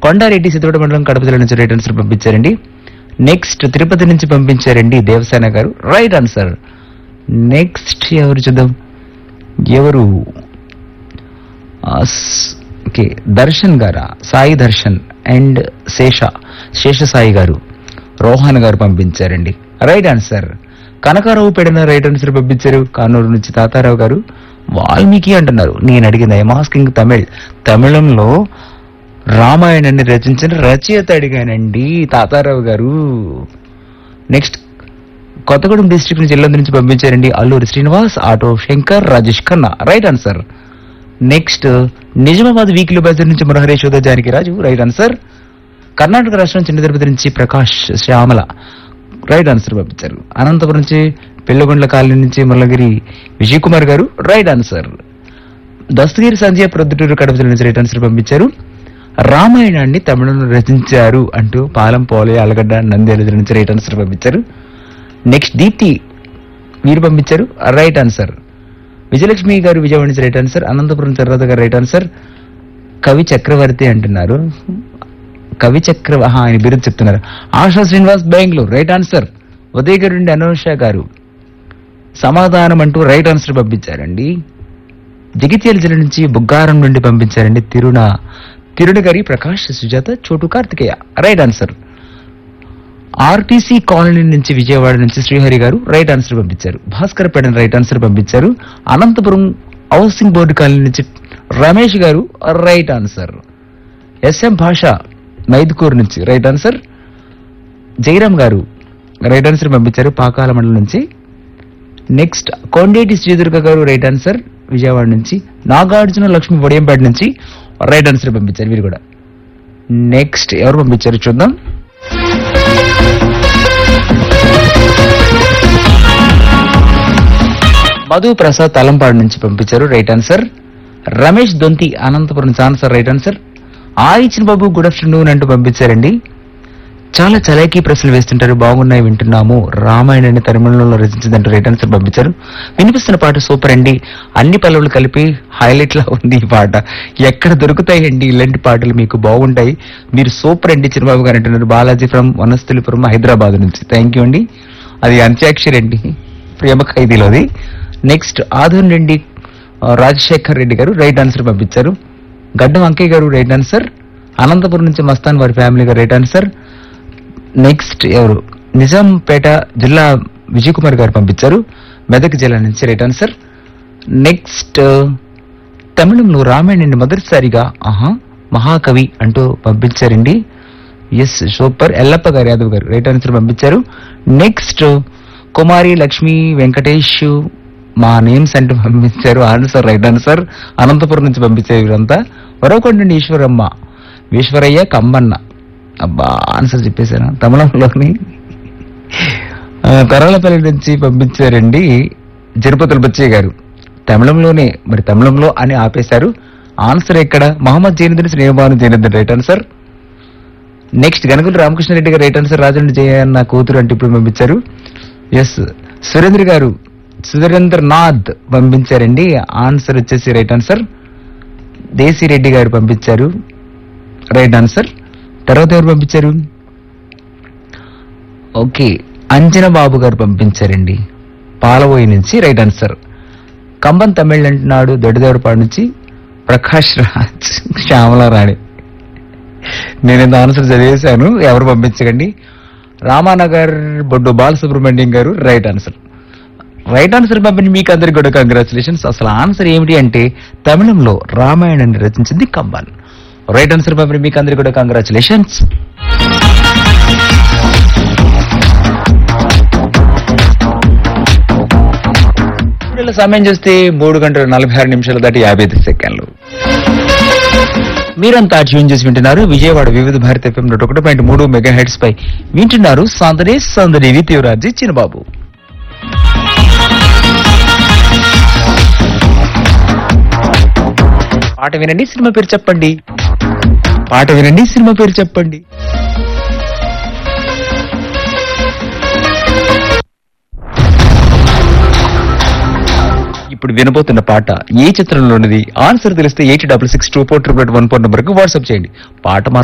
కొండారెడ్డి సిద్ధోడ మండలం కడప జిల్లా నుంచి రైట్ ఆన్సర్ పంపించారండి నెక్స్ట్ తిరుపతి నుంచి పంపించారండి దేవసేన గారు రైట్ ఆన్సర్ నెక్స్ట్ ఎవరు చూద్దాం ఎవరు ఆ, స్- ఓకే దర్శన్ గారా సాయి దర్శన్ అండ్ శేష శేష సాయి గారు రోహన్ గారు పంపించారండి రైట్ ఆన్సర్ కనకారావు పెడిన రైట్ ఆన్సర్ పంపించారు కానూరు నుంచి తాతారావు గారు వాల్మీకి అంటున్నారు నేను అడిగింది ఐఎమ్ ఆస్కింగ్ తమిళ్ తమిళంలో రామాయణాన్ని రచించిన రచయిత అడిగానండి తాతారావు గారు నెక్స్ట్ కొత్తగూడెం డిస్ట్రిక్ట్ నుంచి ఇల్లందు నుంచి పంపించారండి Alluri Srinivas auto Shankar Rajesh Khanna right answer next Nizamabad weekly బజార్ నుంచి మురహరేష్ ఉదయ జానకి రాజు రైట్ ఆన్సర్ కర్ణాటక రాష్ట్రం చిన్న తిరుపతి నుంచి ప్రకాష్ శ్యామల రైట్ ఆన్సర్ పంపించారు అనంతపురం నుంచి పెళ్లగొండ్ల కాలనీ నుంచి మురళగిరి విజయ్ కుమార్ గారు రైట్ ఆన్సర్ దస్తగిరి సంజయ్ ప్రొద్దుటూరు కడప జిల్లా నుంచి రైట్ ఆన్సర్ పంపించారు రామాయణాన్ని తమిళంలో రచించారు అంటూ పాలం పోలే అలగడ్డ నంద్యాల జిల్లా నుంచి రైట్ ఆన్సర్ పంపించారు నెక్స్ట్ దీప్తి మీరు పంపించారు రైట్ ఆన్సర్ విజయలక్ష్మి గారు విజయవాడ నుంచి రైట్ ఆన్సర్ అనంతపురం చర్రత గారు రైట్ ఆన్సర్ కవి చక్రవర్తి అంటున్నారు కవి చక్ర ఆహా, ఆయన బిరుదు చెప్తున్నారు ఆశా శ్రీనివాస్ బెంగళూరు రైట్ ఆన్సర్ ఉదయ్ గారు నుండి అనూష గారు సమాధానం అంటూ రైట్ ఆన్సర్ పంపించారండి జగిత్యాల జిల్లా నుంచి బుగ్గారం నుండి పంపించారండి తిరుణ తిరుణ గారి Prakash Sujatha Chotu Karthikeya right answer RTC colony నుంచి విజయవాడ నుంచి శ్రీహరి గారు రైట్ ఆన్సర్ పంపించారు భాస్కర్ పేడ రైట్ ఆన్సర్ పంపించారు అనంతపురం హౌసింగ్ బోర్డు కాలనీ నుంచి రమేష్ గారు రైట్ ఆన్సర్ ఎస్ఎం భాష మైదుకూరు నుంచి రైట్ ఆన్సర్ జయరామ్ గారు రైట్ ఆన్సర్ పంపించారు పాకాల మండలం నుంచి నెక్స్ట్ కొండేటి శ్రీదుర్గ గారు రైట్ ఆన్సర్ విజయవాడ నుంచి నాగార్జున లక్ష్మి వడియంపేట నుంచి రైట్ ఆన్సర్ పంపించారు వీరు కూడా నెక్స్ట్ ఎవరు పంపించారు చూద్దాం మధు ప్రసాద్ తలంపాడు నుంచి పంపించారు రైట్ ఆన్సర్ రమేష్ దొంతి అనంతపురం నుంచి ఆన్సర్ రైట్ ఆన్సర్ ఆ ఇచ్చిన బాబు గుడ్ ఆఫ్టర్నూన్ అంటూ పంపించారండి చాలా చలాకీ ప్రశ్నలు వేస్తుంటారు బాగున్నాయి వింటున్నాము రామాయణాన్ని తమిళంలో రచించిందంటూ రైట్ ఆన్సర్ పంపించారు వినిపిస్తున్న పాట సూపర్ అండి అన్ని పల్లవులు కలిపి హైలైట్ లా ఉంది ఈ పాట ఎక్కడ దొరుకుతాయండి ఇలాంటి పాటలు మీకు బాగుంటాయి మీరు సూపర్ అండి చిరుబాబు గారు అంటున్నారు బాలాజీ ఫ్రమ్ వనస్థలిపురం హైదరాబాద్ నుంచి థ్యాంక్ యూ అండి అది అంత్యాక్షరి అండి ప్రేమ ఖైదీలోది నెక్స్ట్ ఆధున్ రెడ్డి ఆ, రాజశేఖర్ రెడ్డి గారు రైట్ ఆన్సర్ పంపించారు గడ్డం అంకయ్య గారు రైట్ ఆన్సర్ అనంతపురం నుంచి మస్తాన్ వారి ఫ్యామిలీ గారు రైట్ ఆన్సర్ నెక్స్ట్ ఎవరు నిజాంపేట జిల్లా విజయ్ కుమార్ గారు పంపించారు మెదక్ జిల్లా నుంచి రైట్ ఆన్సర్ నెక్స్ట్ తమిళంలో రామాయణాన్ని మొదటిసారిగా ఆహా మహాకవి అంటూ పంపించారండి ఎస్ సూపర్ ఎల్లప్ప గారు యాదవ్ గారు రైట్ ఆన్సర్ పంపించారు నెక్స్ట్ కుమారి లక్ష్మి వెంకటేష్ మా నేమ్స్ అంటూ పంపించారు ఆన్సర్ రైట్ ఆన్సర్ అనంతపురం నుంచి పంపించారు వీరంతా వరవకొండ నుండి ఈశ్వరమ్మ ఈశ్వరయ్య కమ్మన్న అబ్బా ఆన్సర్ చెప్పేశాను తమిళంలోని ఆ, తరలపల్లి నుంచి పంపించారండి తిరుపతుల బచ్చయ్య గారు తమిళంలోనే మరి తమిళంలో అని ఆపేశారు ఆన్సర్ ఎక్కడ Mohammed Zainuddin Snehabanu Zainuddin right answer next Ganakula Ramakrishna Reddy గారు రైట్ ఆన్సర్ రాజండి జయ నా కూతురు అంటే ఇప్పుడు పంపించారు ఎస్ సురేంద్ర గారు సురేంద్ర నాథ్ పంపించారండి ఆన్సర్ వచ్చేసి రైట్ ఆన్సర్ దేశిరెడ్డి గారు పంపించారు రైట్ ఆన్సర్ తర్వాత ఎవరు పంపించారు ఓకే అంజన బాబు గారు పంపించారండి పాలవోయి నుంచి రైట్ ఆన్సర్ కంబన్ తమిళ్ అంటున్నాడు దొడ్డిదేవరపాడు నుంచి ప్రకాష్ రాజ్ శ్యామలారాణి నేను ఇంత ఆన్సర్ చదివేశాను ఎవరు పంపించకండి రామానగర్ బొడ్డు బాలసుబ్రహ్మణ్యం గారు రైట్ ఆన్సర్ రైట్ ఆన్సర్ పంపిణీ మీకు అందరికి కూడా కంగ్రాచులేషన్స్ అసలు ఆన్సర్ ఏమిటి అంటే తమిళంలో రామాయణాన్ని రచించింది కంబన్ రైట్ ఆన్సర్ పంపిణీ మీకు అందరికి కూడా కంగ్రాచులేషన్స్ ఇప్పుడు సమయం చూస్తే మూడు గంటల నలభై ఆరు నిమిషాలు దాటి యాభై ఐదు సెకండ్లు మీరంతా ట్యూన్ చేసి వింటున్నారు విజయవాడ వివిధ భారత ఎఫ్ఎం నూట ఒకటి పాయింట్ మూడు మెగా హెడ్స్ పై వింటున్నారు సందడి సందడి విత్యురాజీ చిన్నబాబు పాట వినండి సినిమా పేరు చెప్పండి పాట వినండి సినిమా పేరు చెప్పండి ఇప్పుడు వినబోతున్న పాట ఏ చిత్రంలోనిది ఆన్సర్ తెలిస్తే eight double six two four triple one four నెంబర్కి వాట్సాప్ చేయండి పాట మాత్రం